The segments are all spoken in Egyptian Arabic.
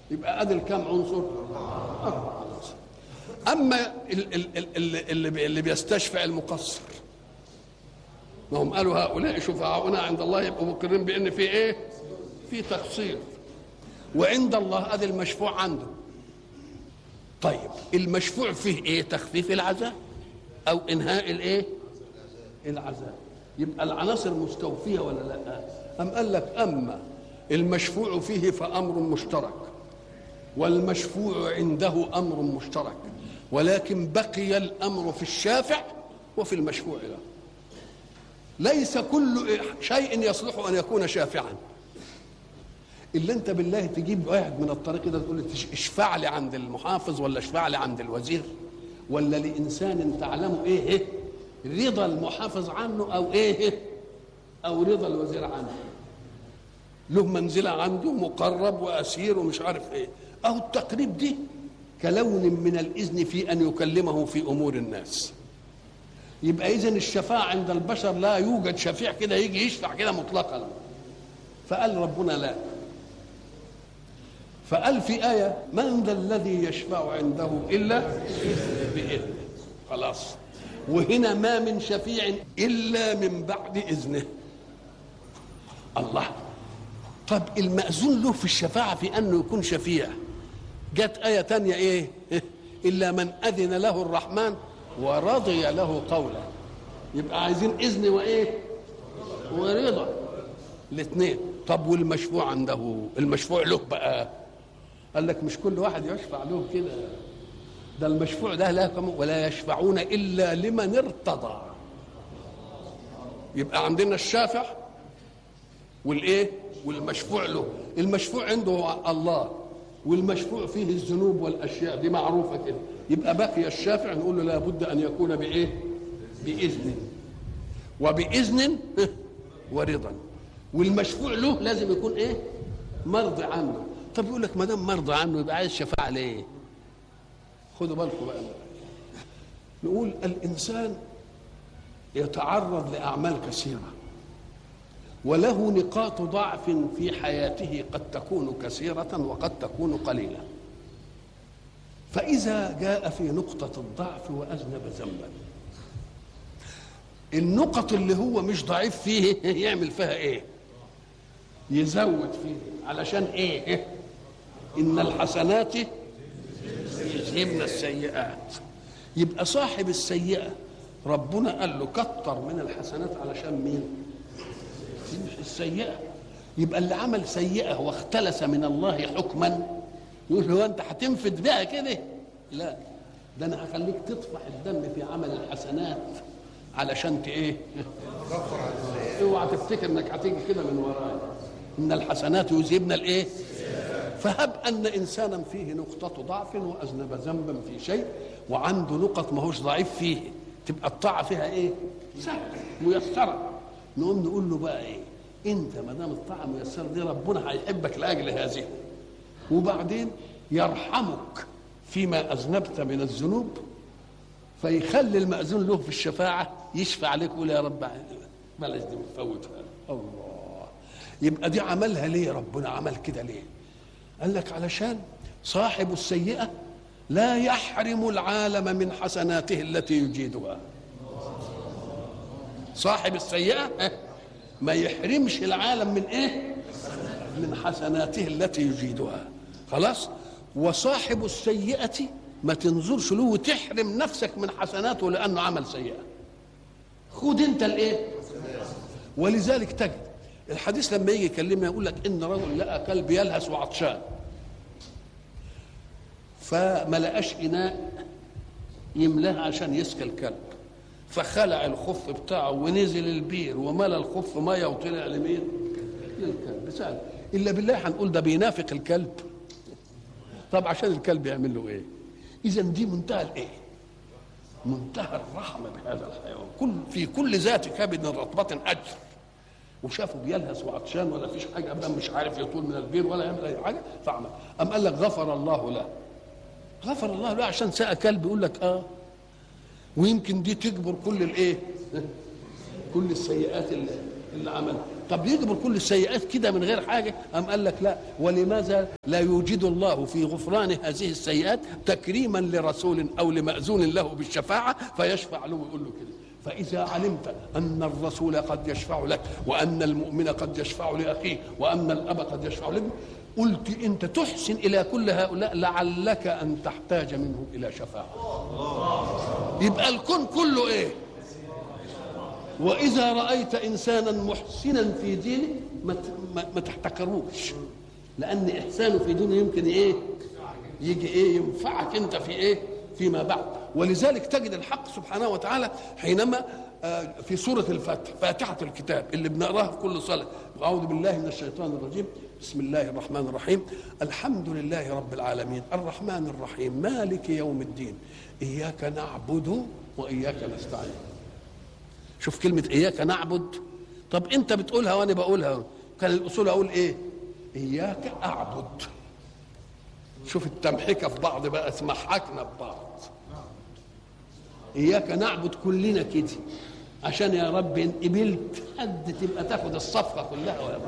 يبقى ادي الكام عنصر اربع عناصر اما ال- ال- ال- ال- اللي بي- اللي بيستشفع المقصر ما هم قالوا هؤلاء شفعاؤنا عند الله يبقوا مقرين بان في ايه في تقصير وعند الله ادي المشفوع عنده طيب المشفوع فيه ايه تخفيف العذاب او انهاء الايه العذاب يبقى العناصر مستوفيه ولا لا ام قال لك اما المشفوع فيه فامر مشترك والمشفوع عنده امر مشترك ولكن بقي الامر في الشافع وفي المشفوع له ليس كل شيء يصلح ان يكون شافعا الا انت بالله تجيب واحد من الطريق ده تقول له تش- اشفع لي عند المحافظ ولا اشفع لي عند الوزير ولا لانسان تعلم ايه إيه؟ رضا المحافظ عنه او ايه إيه؟ او رضا الوزير عنه له منزله عنده مقرب واسير ومش عارف ايه او التقريب دي كلون من الاذن في ان يكلمه في امور الناس يبقى اذا الشفاعه عند البشر لا يوجد شفيع كده يجي يشفع كده مطلقا فقال ربنا لا فقال في آية من ذا الذي يشفع عنده إلا بإذنه خلاص وهنا ما من شفيع إلا من بعد إذنه الله طب المأذون له في الشفاعة في أنه يكون شفيع جت آية تانية إيه إلا من أذن له الرحمن ورضي له قولا يبقى عايزين إذن وإيه ورضا الاثنين طب والمشفوع عنده المشفوع له بقى قال لك مش كل واحد يشفع له كده ده المشفوع ده لا كم ولا يشفعون الا لمن ارتضى يبقى عندنا الشافع والايه والمشفوع له المشفوع عنده الله والمشفوع فيه الذنوب والاشياء دي معروفه كده يبقى بقي الشافع نقول له لابد ان يكون بايه باذن وباذن ورضا والمشفوع له لازم يكون ايه مرضي عنه طب يقول لك ما دام مرضى عنه يبقى عايز شفاعه ليه خدوا بالكم بقى نقول الانسان يتعرض لاعمال كثيره وله نقاط ضعف في حياته قد تكون كثيره وقد تكون قليله فاذا جاء في نقطه الضعف واذنب ذنبا النقط اللي هو مش ضعيف فيه يعمل فيها ايه يزود فيه علشان ايه ان الحسنات يذهبن السيئات يبقى صاحب السيئه ربنا قال له كتر من الحسنات علشان مين السيئه يبقى اللي عمل سيئه واختلس من الله حكما يقول هو انت هتنفد بها كده لا ده انا هخليك تطفح الدم في عمل الحسنات علشان ت ايه اوعى تفتكر انك هتيجي كده من ورايا ان الحسنات يذهبن الايه فهب ان انسانا فيه نقطه ضعف واذنب ذنبا في شيء وعنده نقط ماهوش ضعيف فيه تبقى الطاعه فيها ايه سهله ميسره نقوم نقول له بقى ايه انت ما دام الطاعه ميسره دي ربنا هيحبك لاجل هذه وبعدين يرحمك فيما اذنبت من الذنوب فيخلي المأذون له في الشفاعة يشفع عليك ويقول يا رب بلاش دي مفوتها الله يبقى دي عملها ليه ربنا عمل كده ليه قال لك علشان صاحب السيئة لا يحرم العالم من حسناته التي يجيدها صاحب السيئة ما يحرمش العالم من ايه من حسناته التي يجيدها خلاص وصاحب السيئة ما تنظرش له وتحرم نفسك من حسناته لانه عمل سيئه خد انت الايه ولذلك تجد الحديث لما يجي يكلمنا يقول لك ان رجل لقى كلب يلهث وعطشان فما لقاش اناء يملاه عشان يسقي الكلب فخلع الخف بتاعه ونزل البير وملى الخف ميه وطلع لمين؟ للكلب سهل الا بالله هنقول ده بينافق الكلب طب عشان الكلب يعمل له ايه؟ اذا دي منتهى الايه منتهى الرحمه بهذا الحيوان كل في كل ذات كبد رطبه اجر وشافه بيلهث وعطشان ولا فيش حاجه ابدا مش عارف يطول من البير ولا يعمل اي حاجه فعمل ام قال لك غفر الله له غفر الله له عشان ساء كلب يقول لك اه ويمكن دي تجبر كل الايه كل السيئات اللي, اللي عملها طب يجبر كل السيئات كده من غير حاجه ام قال لك لا ولماذا لا يوجد الله في غفران هذه السيئات تكريما لرسول او لماذون له بالشفاعه فيشفع له ويقول له كده فإذا علمت أن الرسول قد يشفع لك وأن المؤمن قد يشفع لأخيه وأن الأب قد يشفع لابنه قلت أنت تحسن إلى كل هؤلاء لعلك أن تحتاج منهم إلى شفاعة يبقى الكون كله إيه وإذا رأيت إنسانا محسنا في دينه ما ما تحتكروش لأن إحسانه في دينه يمكن إيه يجي إيه ينفعك أنت في إيه فيما بعد ولذلك تجد الحق سبحانه وتعالى حينما في سورة الفتح فاتحة الكتاب اللي بنقراها في كل صلاة أعوذ بالله من الشيطان الرجيم بسم الله الرحمن الرحيم الحمد لله رب العالمين الرحمن الرحيم مالك يوم الدين إياك نعبد وإياك نستعين شوف كلمة إياك نعبد طب أنت بتقولها وأنا بقولها كان الأصول أقول إيه إياك أعبد شوف التمحكة في بعض بقى تمحكنا ببعض إياك نعبد كلنا كده عشان يا رب إن قبلت حد تبقى تاخد الصفقة كلها ولا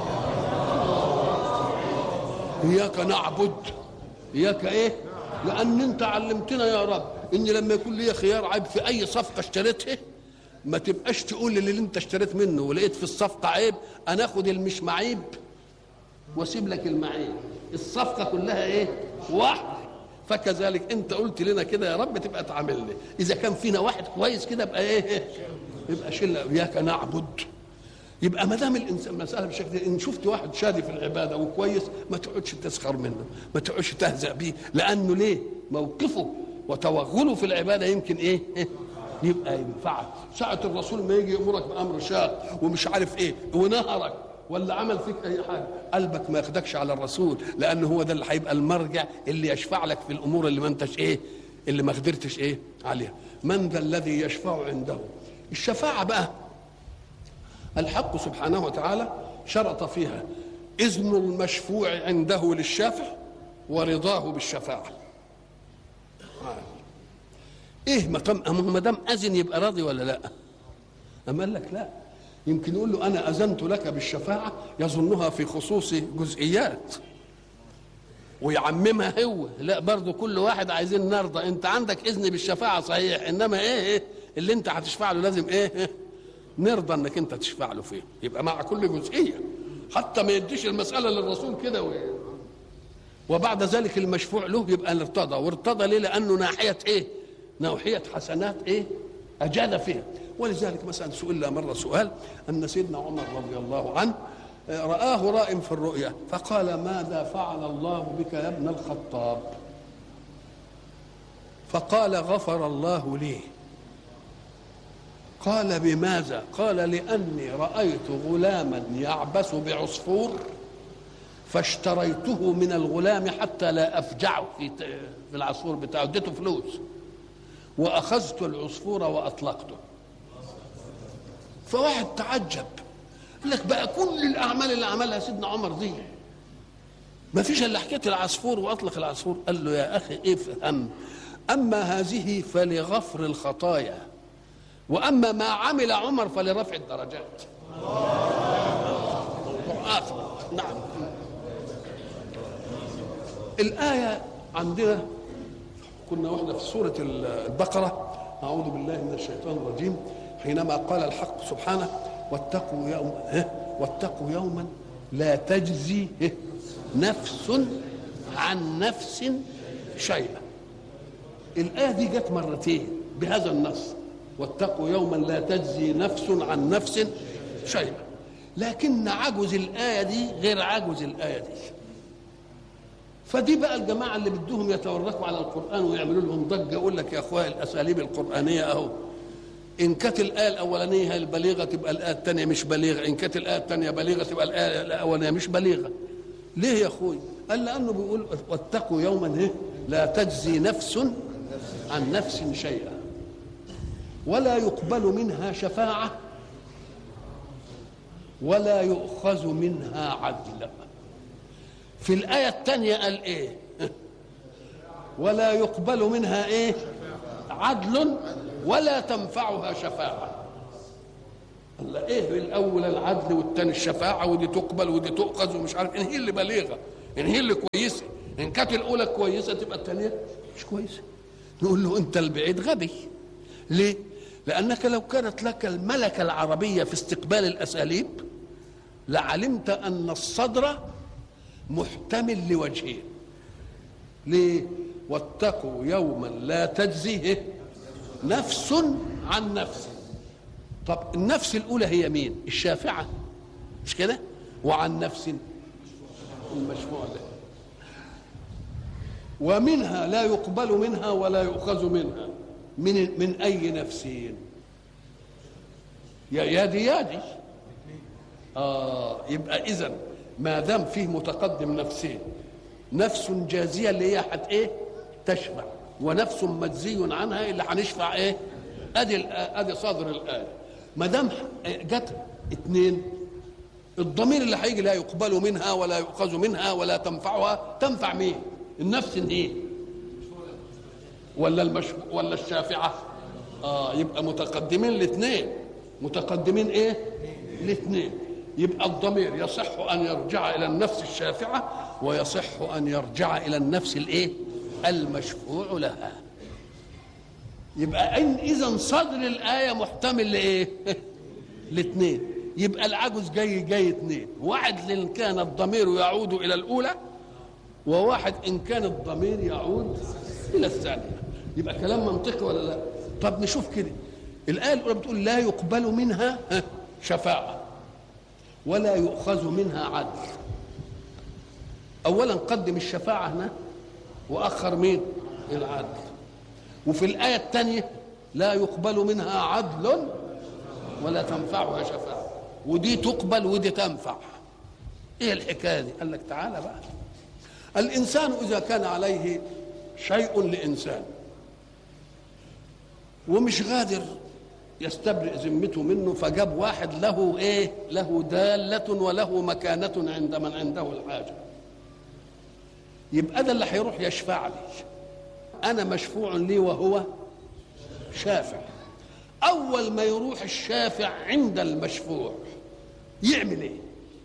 إياك نعبد إياك إيه لأن أنت علمتنا يا رب إن لما يكون لي خيار عيب في أي صفقة اشتريتها ما تبقاش تقول للي انت اشتريت منه ولقيت في الصفقه عيب انا اخد المش معيب واسيب لك المعيب الصفقه كلها ايه واحد فكذلك انت قلت لنا كده يا رب تبقى تعاملني اذا كان فينا واحد كويس كده يبقى ايه يبقى شله اياك نعبد يبقى ما دام الانسان مساله بالشكل ده ان شفت واحد شادي في العباده وكويس ما تقعدش تسخر منه ما تقعدش تهزأ بيه لانه ليه موقفه وتوغله في العباده يمكن ايه يبقى ينفعك ساعة الرسول ما يجي يأمرك بأمر شاق ومش عارف إيه ونهرك ولا عمل فيك أي حاجة قلبك ما ياخدكش على الرسول لأن هو ده اللي هيبقى المرجع اللي يشفع لك في الأمور اللي ما أنتش إيه اللي ما قدرتش إيه عليها من ذا الذي يشفع عنده الشفاعة بقى الحق سبحانه وتعالى شرط فيها إذن المشفوع عنده للشافع ورضاه بالشفاعة ايه ما طم ما دام اذن يبقى راضي ولا لا؟ اما قال لك لا يمكن يقول له انا اذنت لك بالشفاعه يظنها في خصوص جزئيات ويعممها هو لا برضه كل واحد عايزين نرضى انت عندك اذن بالشفاعه صحيح انما ايه, إيه اللي انت هتشفع له لازم ايه, إيه نرضى انك انت تشفع له فيه يبقى مع كل جزئيه حتى ما يديش المساله للرسول كده و... وبعد ذلك المشفوع له يبقى ارتضى وارتضى ليه لانه ناحيه ايه نوحية حسنات ايه أجاد فيها ولذلك مثلا سئل مرة سؤال أن سيدنا عمر رضي الله عنه رآه رائم في الرؤيا فقال ماذا فعل الله بك يا ابن الخطاب فقال غفر الله لي قال بماذا قال لأني رأيت غلاما يعبث بعصفور فاشتريته من الغلام حتى لا أفجعه في في العصفور بتاعه اديته فلوس واخذت العصفور واطلقته فواحد تعجب قال لك بقى كل الاعمال اللي عملها سيدنا عمر دي ما فيش الا حكايه العصفور واطلق العصفور قال له يا اخي افهم اما هذه فلغفر الخطايا واما ما عمل عمر فلرفع الدرجات آخر. نعم الآية عندنا كنا واحنا في سورة البقرة أعوذ بالله من الشيطان الرجيم حينما قال الحق سبحانه واتقوا يوم واتقوا يوما لا تجزي نفس عن نفس شيئا الآية دي جت مرتين بهذا النص واتقوا يوما لا تجزي نفس عن نفس شيئا لكن عجز الآية دي غير عجز الآية دي فدي بقى الجماعة اللي بدهم يتوركوا على القرآن ويعملوا لهم ضجة يقول لك يا أخويا الأساليب القرآنية أهو إن كانت الآية الأولانية هي البليغة تبقى الآية الثانية مش بليغة إن كانت الآية الثانية بليغة تبقى الآية الأولانية مش بليغة ليه يا أخوي قال لأنه بيقول واتقوا يوما إيه لا تجزي نفس عن نفس شيئا ولا يقبل منها شفاعة ولا يؤخذ منها عدل في الآية الثانية قال إيه ولا يقبل منها إيه عدل ولا تنفعها شفاعة الله ايه الاول العدل والثاني الشفاعه ودي تقبل ودي تؤخذ ومش عارف ان هي اللي بليغه ان هي اللي كويسه ان كانت الاولى كويسه تبقى الثانيه مش كويسه نقول له انت البعيد غبي ليه لانك لو كانت لك الملكه العربيه في استقبال الاساليب لعلمت ان الصدر محتمل لوجهين ليه واتقوا يوما لا تجزي نفس عن نفس طب النفس الاولى هي مين الشافعه مش كده وعن نفس المشفوع ده ومنها لا يقبل منها ولا يؤخذ منها من من اي نفسين يا يا دي يا دي اه يبقى اذا ما دام فيه متقدم نفسين نفس جازيه اللي هي حت ايه تشفع ونفس مجزي عنها اللي هنشفع ايه ادي ادي صدر الايه ما دام جت اثنين الضمير اللي هيجي لا يقبل منها ولا يؤخذ منها ولا تنفعها تنفع مين النفس ايه ولا المش... ولا الشافعه اه يبقى متقدمين الاثنين متقدمين ايه الاثنين يبقى الضمير يصح ان يرجع الى النفس الشافعه ويصح ان يرجع الى النفس الايه المشفوع لها يبقى ان اذا صدر الايه محتمل لايه الاثنين يبقى العجز جاي جاي اثنين واحد ان كان الضمير يعود الى الاولى وواحد ان كان الضمير يعود الى الثانيه يبقى كلام منطقي ولا لا طب نشوف كده الايه الاولى بتقول لا يقبل منها شفاعه ولا يؤخذ منها عدل اولا قدم الشفاعه هنا واخر مين العدل وفي الايه الثانيه لا يقبل منها عدل ولا تنفعها شفاعه ودي تقبل ودي تنفع ايه الحكايه دي قال لك تعالى بقى الانسان اذا كان عليه شيء لانسان ومش قادر يستبرئ ذمته منه فجاب واحد له ايه له دالة وله مكانة عند من عنده الحاجة يبقى ده اللي هيروح يشفع لي انا مشفوع لي وهو شافع اول ما يروح الشافع عند المشفوع يعمل ايه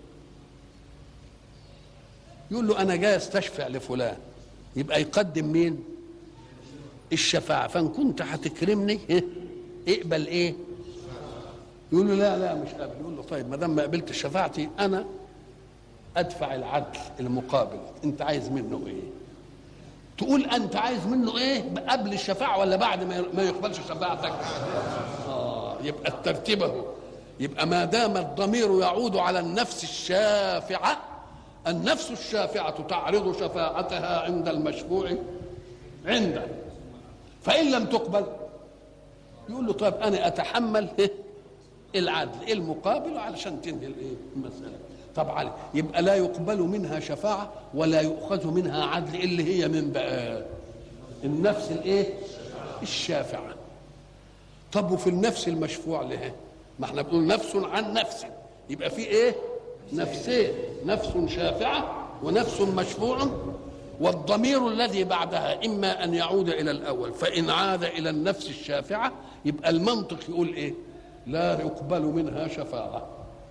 يقول له انا جاي استشفع لفلان يبقى يقدم مين الشفاعة فإن كنت هتكرمني اقبل إيه؟ يقول له لا لا مش قابل يقول له طيب ما دام ما قبلت شفاعتي أنا أدفع العدل المقابل أنت عايز منه إيه؟ تقول أنت عايز منه إيه قبل الشفاعة ولا بعد ما يقبلش شفاعتك؟ آه يبقى الترتيب أهو يبقى ما دام الضمير يعود على النفس الشافعة النفس الشافعة تعرض شفاعتها عند المشفوع عنده فإن لم تقبل يقول له طيب أنا أتحمل العدل المقابل علشان تنهي الايه المسألة طبعا يبقى لا يقبل منها شفاعة ولا يؤخذ منها عدل اللي هي من بقى النفس الايه الشافعة طب وفي النفس المشفوع لها ما احنا بنقول نفس عن نفس يبقى في ايه نفسين نفس شافعة ونفس مشفوع والضمير الذي بعدها اما ان يعود الى الاول فان عاد الى النفس الشافعه يبقى المنطق يقول ايه لا يقبل منها شفاعه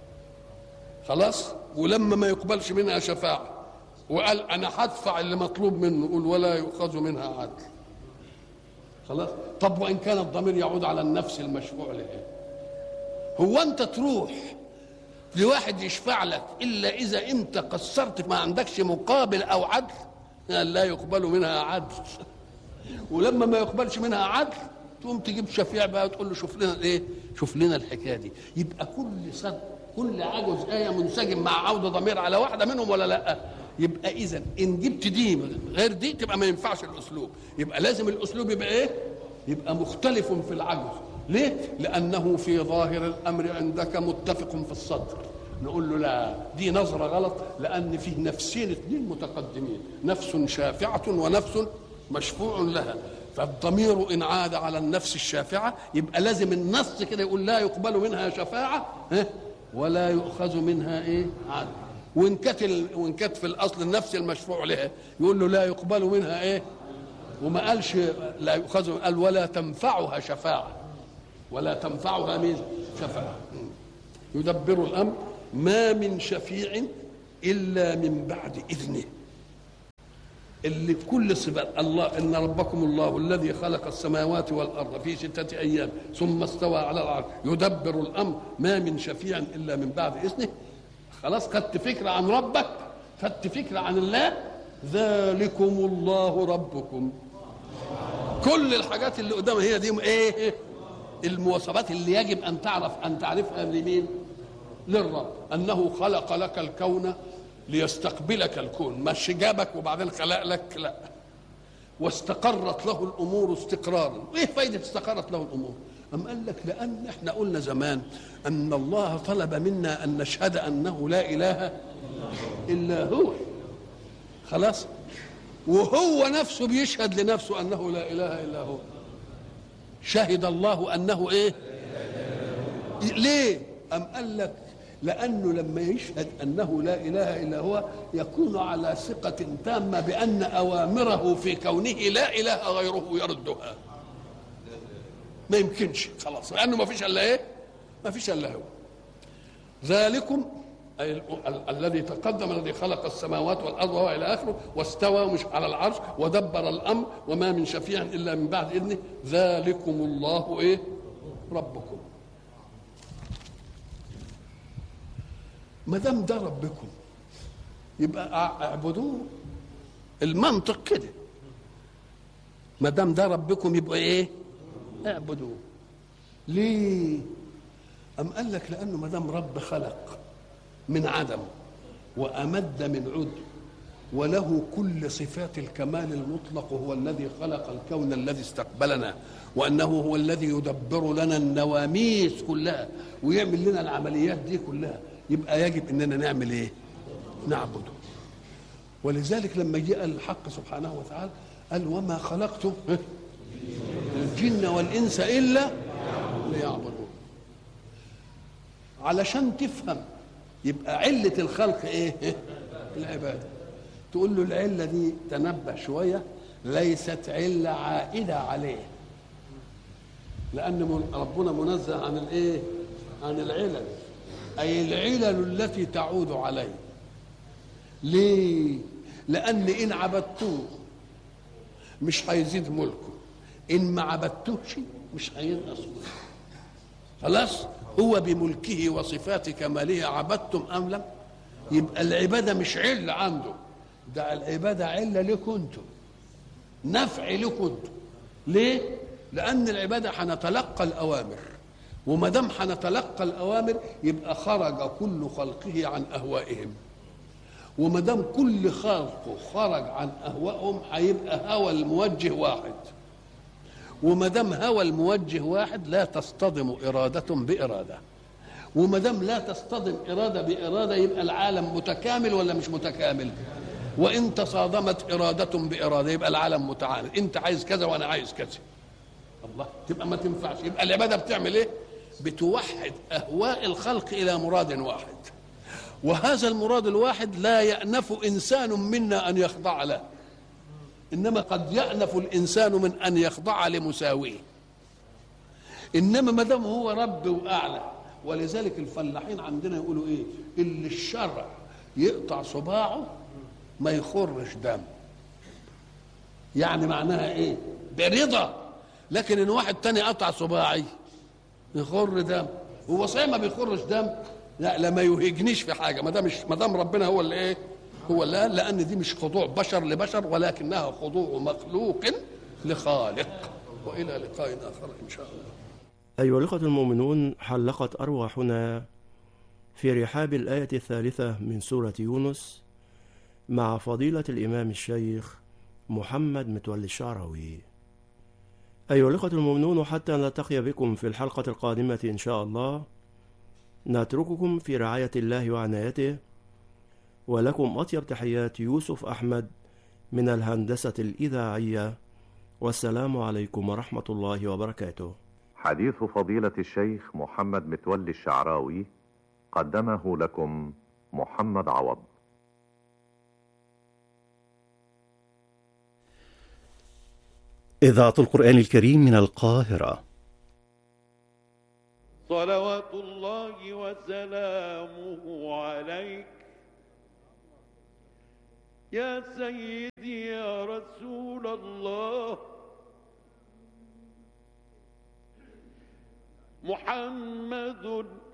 خلاص ولما ما يقبلش منها شفاعه وقال انا هدفع اللي مطلوب منه يقول ولا يؤخذ منها عدل خلاص طب وان كان الضمير يعود على النفس المشفوع له هو انت تروح لواحد يشفع لك الا اذا انت قصرت ما عندكش مقابل او عدل لا يقبل منها عدل ولما ما يقبلش منها عدل تقوم تجيب شفيع بقى وتقول له شوف لنا ايه شوف لنا الحكايه دي يبقى كل صد كل عجز ايه منسجم مع عوده ضمير على واحده منهم ولا لا يبقى اذا ان جبت دي غير دي تبقى ما ينفعش الاسلوب يبقى لازم الاسلوب يبقى ايه يبقى مختلف في العجز ليه لانه في ظاهر الامر عندك متفق في الصدر نقول له لا دي نظرة غلط لأن فيه نفسين اثنين متقدمين نفس شافعة ونفس مشفوع لها فالضمير إن عاد على النفس الشافعة يبقى لازم النص كده يقول لا يقبل منها شفاعة ولا يؤخذ منها إيه عدل وإن كانت وإن كانت في الأصل النفس المشفوع لها يقول له لا يقبل منها إيه وما قالش لا يؤخذ قال ولا تنفعها شفاعة ولا تنفعها مين شفاعة يدبر الامر ما من شفيع الا من بعد اذنه اللي كل صفات الله ان ربكم الله الذي خلق السماوات والارض في سته ايام ثم استوى على العرش يدبر الامر ما من شفيع الا من بعد اذنه خلاص خدت فكره عن ربك خدت فكره عن الله ذلكم الله ربكم كل الحاجات اللي قدامها هي دي ايه المواصفات اللي يجب ان تعرف ان تعرفها لمين للرب انه خلق لك الكون ليستقبلك الكون مش جابك وبعدين خلق لك لا واستقرت له الامور استقرارا وايه فايده استقرت له الامور أم قال لك لأن احنا قلنا زمان أن الله طلب منا أن نشهد أنه لا إله إلا هو خلاص وهو نفسه بيشهد لنفسه أنه لا إله إلا هو شهد الله أنه إيه ليه أم قال لك لأنه لما يشهد أنه لا إله إلا هو يكون على ثقة تامة بأن أوامره في كونه لا إله غيره يردها ما يمكنش خلاص لأنه ما فيش إلا إيه ما فيش إلا هو ذلكم أي ال- ال- الذي تقدم الذي خلق السماوات والأرض وهو إلى آخره واستوى مش على العرش ودبر الأمر وما من شفيع إلا من بعد إذنه ذلكم الله إيه ربكم ما دام ده ربكم يبقى أع- اعبدوه المنطق كده ما دام ده ربكم يبقى ايه اعبدوه ليه أم قال لك لأنه ما دام رب خلق من عدم وأمد من عد وله كل صفات الكمال المطلق هو الذي خلق الكون الذي استقبلنا وأنه هو الذي يدبر لنا النواميس كلها ويعمل لنا العمليات دي كلها يبقى يجب أننا نعمل إيه نعبده ولذلك لما جاء الحق سبحانه وتعالى قال وما خلقت الجن والإنس إلا ليعبدون علشان تفهم يبقى علة الخلق ايه؟ العبادة تقول له العلة دي تنبه شوية ليست علة عائدة عليه لأن من- ربنا منزه عن الايه؟ عن العلل أي العلل التي تعود عليه ليه؟ لأن إن عبدتوه مش هيزيد ملكه إن ما عبدتوش مش هينقص ملكه خلاص هو بملكه وصفات كماله عبدتم ام لم يبقى العباده مش عله عنده ده العباده عله لكم انتم نفع لكم انتم ليه لان العباده هنتلقى الاوامر وما دام هنتلقى الاوامر يبقى خرج كل خلقه عن اهوائهم وما دام كل خلقه خرج عن اهوائهم هيبقى هوى الموجه واحد وما دام هوى الموجه واحد لا تصطدم إرادة بإرادة وما دام لا تصطدم إرادة بإرادة يبقى العالم متكامل ولا مش متكامل وإن تصادمت إرادة بإرادة يبقى العالم متعاند أنت عايز كذا وأنا عايز كذا الله تبقى ما تنفعش يبقى العبادة بتعمل إيه بتوحد أهواء الخلق إلى مراد واحد وهذا المراد الواحد لا يأنف إنسان منا أن يخضع له انما قد يأنف الانسان من ان يخضع لمساويه انما ما دام هو رب واعلى ولذلك الفلاحين عندنا يقولوا ايه اللي الشرع يقطع صباعه ما يخرش دم يعني معناها ايه برضا لكن ان واحد تاني قطع صباعي يخر دم هو صحيح ما بيخرش دم لا لا ما يهجنيش في حاجه ما دام مش ما دام ربنا هو اللي ايه هو اللي قال لان دي مش خضوع بشر لبشر ولكنها خضوع مخلوق لخالق والى لقاء اخر ان شاء الله أيها الأخوة المؤمنون حلقت أرواحنا في رحاب الآية الثالثة من سورة يونس مع فضيلة الإمام الشيخ محمد متولي الشعراوي أيها الأخوة المؤمنون حتى نلتقي بكم في الحلقة القادمة إن شاء الله نترككم في رعاية الله وعنايته ولكم أطيب تحيات يوسف أحمد من الهندسة الإذاعية والسلام عليكم ورحمة الله وبركاته حديث فضيلة الشيخ محمد متولي الشعراوي قدمه لكم محمد عوض إذاعة القرآن الكريم من القاهرة صلوات الله وسلامه وسلامه عليك يا سيدي يا رسول الله محمد